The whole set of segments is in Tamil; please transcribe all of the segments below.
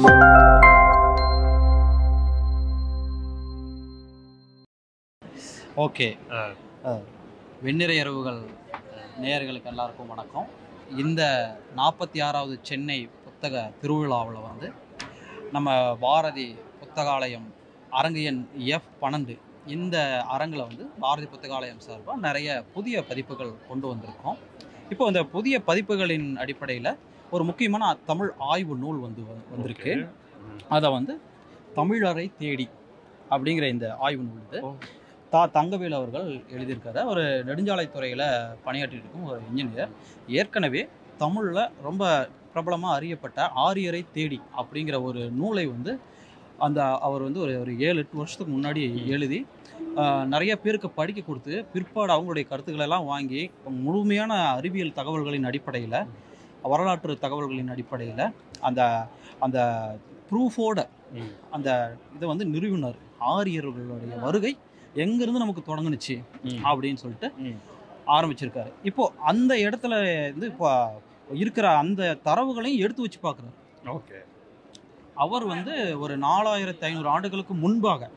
ஓகே ஆ. வெண்ணிறை இரவுகள் நேயர்களுக்கு எல்லாருக்கும் வணக்கம் இந்த நாற்பத்தி ஆறாவது சென்னை புத்தக திருவிழாவில் வந்து நம்ம பாரதி புத்தகாலயம் அரங்கு எண் எஃப் பன்னெண்டு இந்த அரங்கில் வந்து பாரதி புத்தகாலயம் சார்பாக நிறைய புதிய பதிப்புகள் கொண்டு வந்திருக்கோம் இப்போ இந்த புதிய பதிப்புகளின் அடிப்படையில் ஒரு முக்கியமான தமிழ் ஆய்வு நூல் வந்து வ- வந்திருக்கு அதை வந்து தமிழரை தேடி அப்படிங்கிற இந்த ஆய்வு நூல் இது ஓ. தா தங்கவேல் அவர்கள் எழுதியிருக்காரு ஒரு நெடுஞ்சாலைத்துறையில் பணியாற்றிட்டு இருக்கும் ஒரு இன்ஜினியர் ஏற்கனவே தமிழில் ரொம்ப பிரபலமாக அறியப்பட்ட ஆரியரை தேடி அப்படிங்கிற ஒரு நூலை வந்து அந்த அவர் வந்து ஒரு ஒரு ஏழு எட்டு வருஷத்துக்கு முன்னாடி எழுதி ஆஹ், நிறைய பேருக்கு படிக்க கொடுத்து பிற்பாடு அவங்களுடைய கருத்துக்களை எல்லாம் வாங்கி முழுமையான அறிவியல் தகவல்களின் அடிப்படையில் வரலாற்று தகவல்களின் அடிப்படையில் அந்த அந்த ப்ரூஃபோட ம். அந்த இதை வந்து நிறுவினார் ஆரியர்களுடைய வருகை எங்கேருந்து நமக்கு தொடங்குனுச்சு ம். அப்படின்னு சொல்லிட்டு ம். ஆரம்பிச்சிருக்காரு இப்போ அந்த இடத்துல வந்து இப்போ இருக்கிற அந்த தரவுகளையும் எடுத்து வச்சு பார்க்குறாரு ஓகே அவர் வந்து ஒரு நாலாயிரத்தி ஐநூறு ஆண்டுகளுக்கு முன்பாக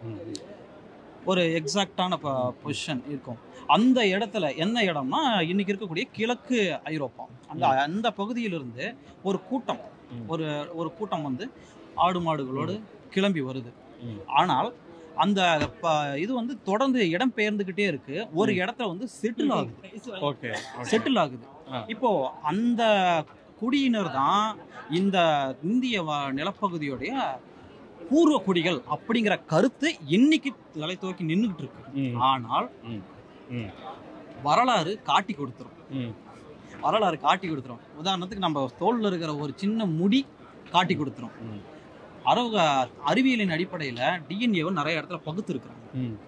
ஒரு எக்ஸாக்டான பொசிஷன் இருக்கும் அந்த இடத்துல என்ன இடம்னா இன்னைக்கு இருக்கக்கூடிய கிழக்கு ஐரோப்பா அந்த அந்த பகுதியிலிருந்து ஒரு கூட்டம் ம். ஒரு ஒரு கூட்டம் வந்து ஆடு மாடுகளோடு கிளம்பி வருது ம். ஆனால் அந்த ப- இது வந்து தொடர்ந்து இடம் பெயர்ந்துகிட்டே இருக்கு ஒரு ம். இடத்துல வந்து செட்டில் ஆகுது ஓகே செட்டில் ஆகுது ஆ. இப்போ அந்த குடியினர் தான் இந்த இந்திய வ- நிலப்பகுதியுடைய பூர்வ குடிகள் அப்படிங்கிற கருத்து இன்னைக்கு தலை தூக்கி நின்றுகிட்டு இருக்கு ஆனால் ம். ம். வரலாறு காட்டி கொடுத்துரும் ம். வரலாறு காட்டி கொடுத்துரும் உதாரணத்துக்கு நம்ம தோல்ல இருக்கிற ஒரு சின்ன முடி காட்டி கொடுத்துரும் ம். அரவ அறிவியலின் அடிப்படையில் டிஎன்ஏவை நிறைய இடத்துல பகுத்து இருக்கிறாங்க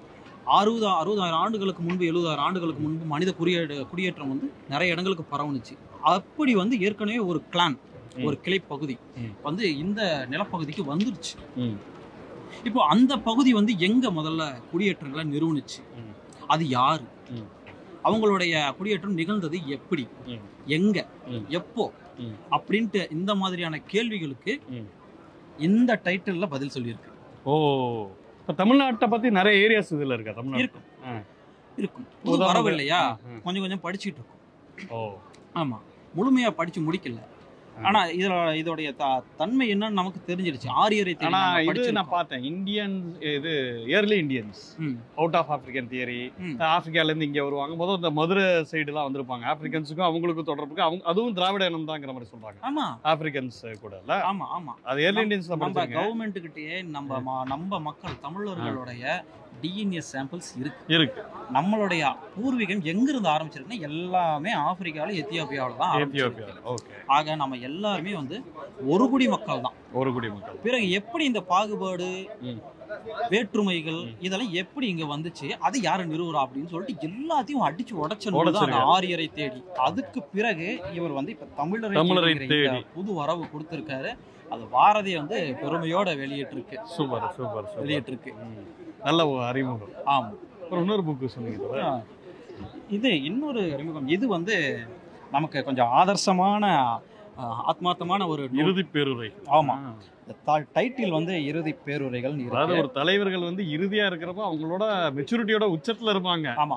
அறுபது அறுபதாயிரம் ஆண்டுகளுக்கு முன்பு எழுபதாயிரம் ஆண்டுகளுக்கு முன்பு மனித குடியேற்ற குடியேற்றம் வந்து நிறைய இடங்களுக்கு பரவுனுச்சு அப்படி வந்து ஏற்கனவே ஒரு கிளான் ம். ஒரு கிளை பகுதி ம். வந்து இந்த நிலப்பகுதிக்கு வந்துருச்சு ம். இப்போ அந்த பகுதி வந்து எங்க முதல்ல குடியேற்றங்களை நிறுவனுச்சு ம். அது யாரு ம். அவங்களுடைய குடியேற்றம் நிகழ்ந்தது எப்படி ம். எங்க ம். எப்போ ம். அப்படின்ட்டு இந்த மாதிரியான கேள்விகளுக்கு ம். இந்த டைட்டில்ல பதில் சொல்லியிருக்கு ஓ இப்போ தமிழ்நாட்டை பத்தி நிறைய ஏரியாஸ் இதுல இருக்கா தமிழ்நாடு இருக்கும் ஆ. இருக்கும் புது உதாரணத்துக்கு- வரவு இல்லையா ஆ, ஆ. கொஞ்சம் கொஞ்சம் படிச்சுட்டு இருக்கோம் ஓ ஆமா முழுமையா படிச்சு முடிக்கல ஆ. ஆனா இதுல இதோடைய த- தன்மை என்னன்னு நமக்கு தெரிஞ்சிருச்சு ஆரியரை தேடி ஆனா நாம இது நான் படிச்சிருக்கோம். பார்த்தேன் இந்தியன் இது இயர்லி இந்தியன்ஸ் ம், அவுட் ஆஃப் ஆப்பிரிக்கன் தியரி ம். ஆப்பிரிக்கால இருந்து இங்க வருவாங்க முதல் இந்த மதுரை சைடுலாம் வந்திருப்பாங்க ஆப்பிரிக்கன்ஸுக்கும் அவங்களுக்கும் தொடர்புக்கு அவங்க அதுவும் திராவிட இனம் தாங்கிற மாதிரி சொல்றாங்க ஆமா ஆப்பிரிக்கன்ஸ் கூட இல்ல ஆமா ஆமா அது ஏர்லி இந்தியன்ஸ்ல நம்ம படிச்சிருக்கேன் கவர்மெண்ட் கிட்டயே நம்ம ம- நம்ம மக்கள் தமிழர்களுடைய டிஎன்ஏ சாம்பிள்ஸ் இருக்கு இருக்கு நம்மளுடைய பூர்வீகம் எங்க இருந்து ஆரம்பிச்சிருக்குன்னா எல்லாமே ஆப்பிரிக்கால எத்தியோப்பியாவில தான் எத்தியோப்பியா ஆரம்பிச்சிருக்கு. ஓகே ஆக நம்ம எல்லாருமே வந்து ஒரு குடி மக்கள் தான் ஒரு குடி மக்கள் பிறகு எப்படி இந்த பாகுபாடு ம். வேற்றுமைகள் ம். இதெல்லாம் எப்படி இங்க வந்துச்சு அது யாரு நிறுவுறா அப்படின்னு சொல்லிட்டு எல்லாத்தையும் அடிச்சு உடைச்ச நூல் தான் அந்த உடைச்சிருக்காரு. ஆரியரை தேடி அதுக்கு பிறகு இவர் வந்து இப்ப தமிழரை தமிழரை தேடிங்கிற இந்த தேடி. புது வரவு கொடுத்திருக்காரு அது பாரதி வந்து பெருமையோட வெளியிட்டிருக்கு சூப்பர் சூப்பர் சூப்பர் வெளியிட்டிருக்கு ம். நல்ல ஒரு அறிமுகம் ஆமா அப்புறம் இன்னொரு புக்கு சொன்னீங்க தவிர. ஆ. இது இன்னொரு அறிமுகம் இது வந்து நமக்கு கொஞ்சம் ஆதர்சமான ஆ, ஆத்மார்த்தமான ஒரு நூல். இறுதி பேருரை ஆமா ஆ. இந்த த- டைட்டில் வந்து இறுதி பேருரைகள் அதாவது ஒரு தலைவர்கள் வந்து இறுதியா இருக்கிறப்ப அவங்களோட மெச்சூரிட்டியோட உச்சத்துல இருப்பாங்க ஆமா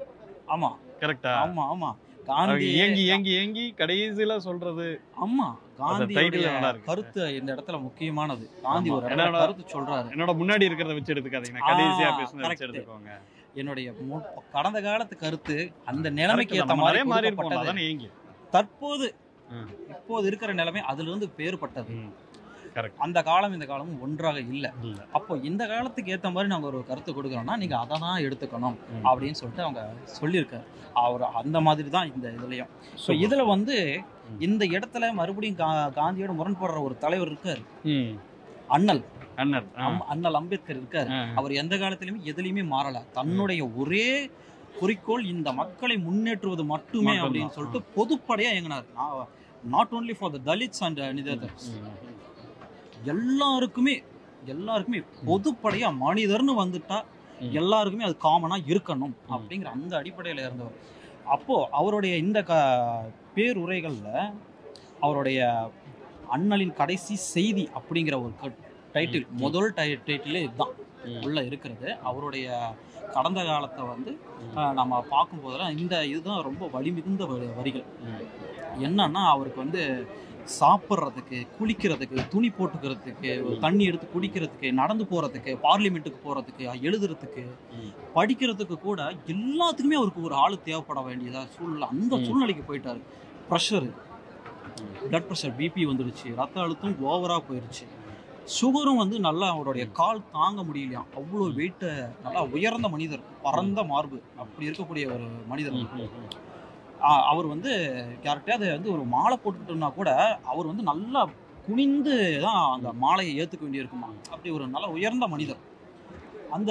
ஆமா கரெக்டா ஆமா ஆமா அவங்க காந்தி ஏங்கி ஏங்கி ஏங்கி கடைசியில சொல்றது ஆமா title காந்தியுடைய நல்லா இருக்கு. கருத்து இந்த இடத்துல முக்கியமானது காந்தி ஆமா. ஒரு இடத்துல என்னடா- கருத்து சொல்றாரு என்னோட முன்னாடி இருக்கிறத வச்சு எடுத்துக்காதீங்க ஆ, கடைசியா பேசுனத correct. வச்சு எடுத்துக்கோங்க என்னுடைய மு- கடந்த காலத்து கருத்து அந்த நிலைமைக்கு Correct ஏத்த தான். நம்ம மாதிரி நிறைய மாறி இருப்போம் கொடுக்கப்பட்டது. அதானே ஏங்கி தற்போது ம். இப்போது இருக்கிற நிலைமை அதுல இருந்து வேறுபட்டது ம். கரெக்ட் அந்த காலம் இந்த காலமும் ஒன்றாக இல்ல இல்ல அப்போ இந்த காலத்துக்கு ஏத்த மாதிரி நாங்க ஒரு கருத்து கொடுக்குறோம்னா நீங்க அதை தான் எடுத்துக்கணும் ம். அப்படின்னு சொல்லிட்டு அவங்க சொல்லியிருக்காரு அவர் அந்த மாதிரி தான் இந்த இதுலயும் ஸோ Super. இதுல வந்து ம். இந்த இடத்துல மறுபடியும் கா- காந்தியோட முரண்படுற ஒரு தலைவர் இருக்காரு ம். அண்ணல் அண்ணன் ஆ. அம்- அண்ணல் அம்பேத்கர் இருக்காரு ஆ. அவர் எந்த காலத்திலுமே எதுலையுமே மாறல தன்னுடைய ஒரே குறிக்கோள் இந்த மக்களை முன்னேற்றுவது மட்டுமே மட்டும்தான். அப்படின்னு சொல்லிட்டு பொதுப்படையா இயங்கினார் not only for the Dalits and others ம். எல்லாருக்குமே எல்லாருக்குமே பொதுப்படையா மனிதர்னு வந்துட்டா ம். எல்லாருக்குமே அது காமனா இருக்கணும் ம். அப்படிங்கிற அந்த அடிப்படையில இருந்தவர் அப்போ அவருடைய இந்த க பேருரைகள்ல அவருடைய அண்ணலின் கடைசி செய்தி அப்படிங்கிற ஒரு டைட்டில் ம். முதல் டை டைட்டிலே இதுதான் ம். உள்ள இருக்கிறது அவருடைய கடந்த காலத்தை வந்து ம். அஹ், நம்ம பார்க்கும்போதெல்லாம் இந்த இதுதான் ரொம்ப வலிமிகுந்த வ- வரிகள் ம். என்னன்னா அவருக்கு வந்து சாப்பிட்றதுக்கு குளிக்கிறதுக்கு துணி போட்டுக்கிறதுக்கு ம். தண்ணி எடுத்து குடிக்கிறதுக்கு நடந்து போகிறதுக்கு பார்லிமெண்ட்டுக்கு போகிறதுக்கு எழுதுறதுக்கு ம். படிக்கிறதுக்கு கூட எல்லாத்துக்குமே அவருக்கு ஒரு ஆள் தேவைப்பட வேண்டியதா சூழ்நிலை அந்த ம். சூழ்நிலைக்கு போயிட்டாரு ப்ரெஷரு ம். பிளட் ப்ரெஷர் பிபி வந்துடுச்சு ரத்த அழுத்தம் ஓவராக போயிடுச்சு சுகரும் வந்து நல்லா அவருடைய கால் தாங்க முடியலையாம் அவ்வளோ வெயிட்டை நல்லா உயர்ந்த மனிதர் பரந்த மார்பு அப்படி இருக்கக்கூடிய ஒரு மனிதர் ம். ம். ம். ஆ, அவர் வந்து யார்கிட்டயாவது வந்து ஒரு மாலை போட்டுக்கிட்டோம்னா கூட அவர் வந்து நல்லா குனிந்து தான் அந்த மாலையை ஏற்றுக்க வேண்டியிருக்குமா அப்படி ஒரு நல்ல உயர்ந்த மனிதர் அந்த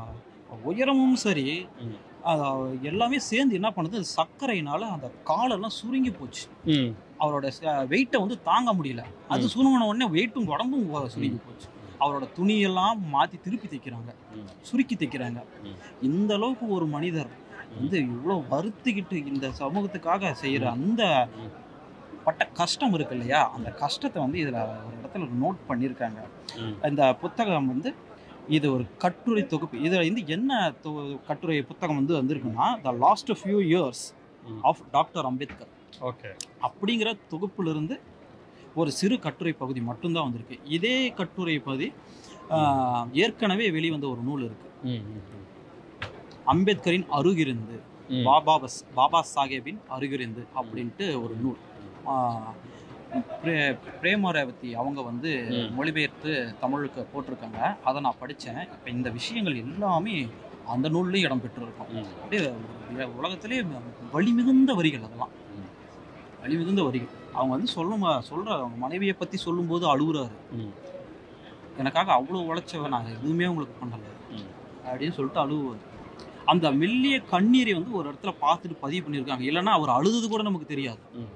உயரமும் சரி ம். அது எல்லாமே சேர்ந்து என்ன பண்ணுது சர்க்கரையினால அந்த காலெல்லாம் சுருங்கி போச்சு ம். அவரோட வெயிட்டை வந்து தாங்க முடியல அது ம். சுருங்கின உடனே வெயிட்டும் உடம்பும் வ- சுருங்கி போச்சு அவரோட துணியெல்லாம் மாற்றி திருப்பி தைக்கிறாங்க ம். சுருக்கி தைக்கிறாங்க ம். இந்த அளவுக்கு ஒரு மனிதர் வந்து இவ்வளோ வருத்திக்கிட்டு இந்த சமூகத்துக்காக செய்கிற அந்த ம். பட்ட கஷ்டம் இருக்கு இல்லையா அந்த கஷ்டத்தை வந்து இதில் ஒரு இடத்துல நோட் பண்ணியிருக்காங்க ம். இந்த புத்தகம் வந்து இது ஒரு கட்டுரை தொகுப்பு இதில் வந்து என்ன தொ- கட்டுரை புத்தகம் வந்து வந்திருக்குன்னா த லாஸ்ட் ஃபியூ இயர்ஸ் ம். ஆஃப் டாக்டர் அம்பேத்கர் ஓகே அப்படிங்கிற தொகுப்பிலிருந்து ஒரு சிறு கட்டுரை பகுதி மட்டும்தான் வந்திருக்கு இதே கட்டுரை பகுதி ஆஹ், ஏற்கனவே வெளிவந்த ஒரு நூல் இருக்கு ம். ம். ம். அம்பேத்கரின் அருகிருந்து ம். பாபா பஸ் பாபா சாஹேபின் அருகிருந்து அப்படின்ட்டு ஒரு நூல் ஆஹ், பிரே- பிரேம ரேவதி அவங்க வந்து ம். மொழிபெயர்த்து தமிழுக்கு போட்டிருக்காங்க அதை நான் படித்தேன் இப்போ இந்த விஷயங்கள் எல்லாமே அந்த நூல்லையும் இடம் பெற்றிருக்கும் ம். அப்படியே உல- உலகத்திலே வலிமிகுந்த வரிகள் அதெல்லாம் ம். வலிமிகுந்த வரிகள் அவங்க வந்து சொல்லும் சொல்ற அவங்க மனைவியை பற்றி சொல்லும்போது அழுகுறாரு ம். எனக்காக அவ்வளோ உழைச்சவன் நான் எதுவுமே உங்களுக்கு பண்ணலை ம். அப்படின்னு சொல்லிட்டு அழுகுவார் அந்த மெல்லிய கண்ணீரை வந்து ஒரு இடத்துல பார்த்துட்டு பதிவு பண்ணியிருக்காங்க இல்லைன்னா அவர் அழுது கூட நமக்கு தெரியாது ம்.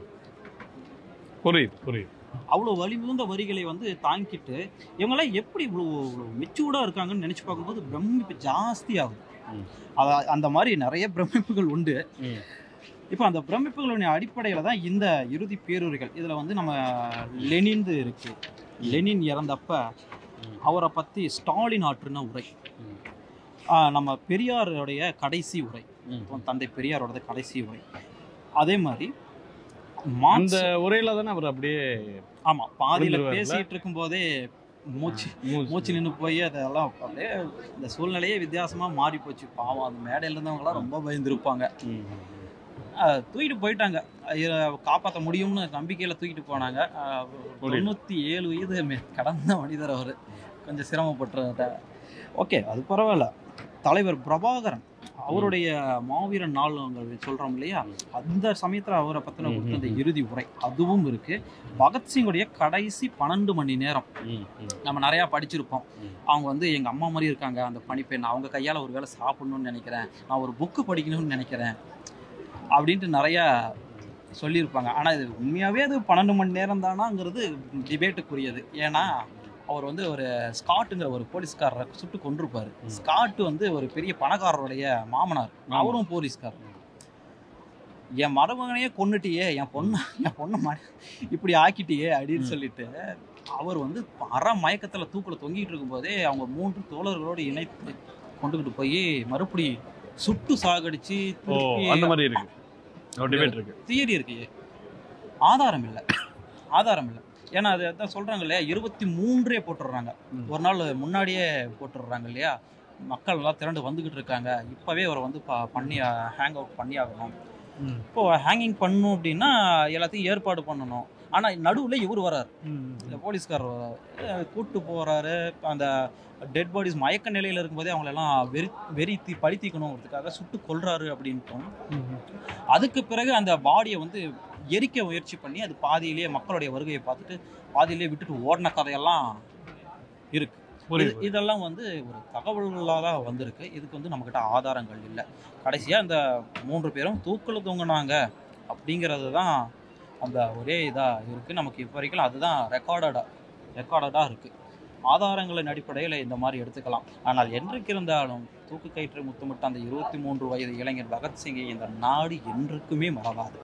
புரியுது புரியுது அவ்வளோ வலிமிகுந்த வரிகளை வந்து தாங்கிட்டு இவங்கெல்லாம் எப்படி இவ்வளோ இவ்வளோ மெச்சூர்டாக இருக்காங்கன்னு நினச்சி பார்க்கும்போது பிரமிப்பு ஜாஸ்தி ஆகுது ம். அத- அந்த மாதிரி நிறைய பிரமிப்புகள் உண்டு ம். இப்போ அந்த பிரமிப்புகளுடைய அடிப்படையில் தான் இந்த இறுதி பேருரைகள் இதில் வந்து நம்ம லெனின்து இருக்கு லெனின் இறந்தப்ப ம். அவரை பற்றி ஸ்டாலின் ஆற்றின உரை ம். ஆஹ் நம்ம பெரியாருடைய கடைசி உரை ம். தந்தை பெரியாரோட கடைசி உரை அதே மாதிரி அந்த மார்க்ஸ் உரையில தானே அவர் அப்படியே ஆமா பாதியில விழுந்துருவாருல்ல? பேசிட்டு இருக்கும்போதே மூச்சு மூச்சு மூச்சு நின்று போய் அதெல்லாம் அப்படியே இந்த சூழ்நிலையே வித்தியாசமா மாறி போச்சு பாவம் அந்த மேடையில இருந்தவங்களாம் ரொம்ப பயந்துருப்பாங்க ம். ஆஹ் தூக்கிட்டு போயிட்டாங்க ஐய- காப்பாற்ற முடியும்னு நம்பிக்கையில தூக்கிட்டு போனாங்க ஆஹ் புரியுது. தொண்ணூத்தி ஏழு வயது மே- கடந்த மனிதர் அவர் கொஞ்சம் சிரமப்பட்டுறத ஓகே அது பரவாயில்ல தலைவர் பிரபாகரன் அவருடைய மாவீரன் நாளுங்கள் சொல்றோம் இல்லையா அந்த சமயத்துல அவரை பத்தின ம், கொடுத்த அந்த ம், ம். இறுதி உரை அதுவும் இருக்கு பகத்சிங்குடைய கடைசி பன்னெண்டு மணி நேரம் ம். ம். நம்ம நிறையா படிச்சிருப்போம் ம். அவங்க வந்து எங்கள் அம்மா மாதிரி இருக்காங்க அந்த பணிப்பெண் அவங்க கையால் ஒரு வேளை சாப்பிடணும்னு நினைக்கிறேன் நான் ஒரு புக்கு படிக்கணும்னு நினைக்கிறேன் அப்படின்ட்டு நிறையா சொல்லியிருப்பாங்க ஆனால் இது உண்மையாகவே அது பன்னெண்டு மணி நேரம் தானாங்கிறது டிபேட்டுக்குரியது ஏன்னா அவர் வந்து ஒரு ஸ்காட்டுங்கிற ஒரு போலீஸ்காரரை சுட்டு கொண்டிருப்பாரு ம். ஸ்காட் வந்து ஒரு பெரிய பணக்காரருடைய மாமனார் ஆமா. அவரும் போலீஸ்கார் என் மருமகனையே கொன்னுட்டியே என் பொண்ணு என் பொண்ணை ம இப்படி ஆக்கிட்டியே அப்படின்னு ம். சொல்லிட்டு அவர் வந்து அற மயக்கத்துல தூக்குல தொங்கிட்டு இருக்கும்போதே அவங்க மூன்று தோழர்களோடு இணைத்து கொண்டுகிட்டு போய் மறுபடி சுட்டு சாகடிச்சு ஓ அந்த மாதிரி இருக்கு ஒரு டிபேட் இருக்கு தியரி இருக்கு ஆதாரம் இல்லை ஆதாரம் இல்லை ஏன்னா அது அதான் சொல்றாங்க இல்லையா இருபத்தி மூன்றே போட்டுடுறாங்க ம். ஒரு நாள் முன்னாடியே போட்டுடுறாங்க இல்லையா மக்கள் எல்லாம் திரண்டு வந்துகிட்டு இருக்காங்க இப்பவே அவரை வந்து ப- பண்ணி ஹேங் அவுட் பண்ணி ஆகணும் ம். இப்போ ஹேங்கிங் பண்ணணும் அப்படின்னா எல்லாத்தையும் ஏற்பாடு பண்ணணும் ஆனால் நடுவில் இவர் வரார் இந்த போலீஸ்காரர் வராரு அஹ் கூட்டு போறாரு அந்த டெட் பாடிஸ் மயக்க நிலையில் இருக்கும்போதே அவங்களெல்லாம் வெறி வெறித்தி பழித்திக்கணுங்கிறதுக்காக சுட்டு கொல்றாரு அப்படின்ட்டும் அதுக்கு பிறகு அந்த பாடியை வந்து எரிக்க முயற்சி பண்ணி அது பாதியிலேயே மக்களுடைய வருகையை பார்த்துட்டு பாதியிலேயே விட்டுட்டு ஓடின கதையெல்லாம் இருக்கு இது- புரியுது இதெல்லாம் வந்து ஒரு தகவல்களாக தான் வந்திருக்கு இதுக்கு வந்து நம்மக்கிட்ட ஆதாரங்கள் இல்லை கடைசியாக அந்த மூன்று பேரும் தூக்கில் தூங்குனாங்க அப்படிங்கிறது தான் அந்த ஒரே இதாக இருக்குது நமக்கு இப்போ வரைக்கும் அதுதான் ரெக்கார்டடாக ரெக்கார்டடாக இருக்குது ஆதாரங்களின் அடிப்படையில் இந்த மாதிரி எடுத்துக்கலாம் ஆனால் என்றைக்கு இருந்தாலும் தூக்கு கயிற்று முத்தமிட்ட அந்த இருபத்தி மூன்று வயது இளைஞர் பகத்சிங்கை இந்த நாடு என்றைக்குமே மறவாது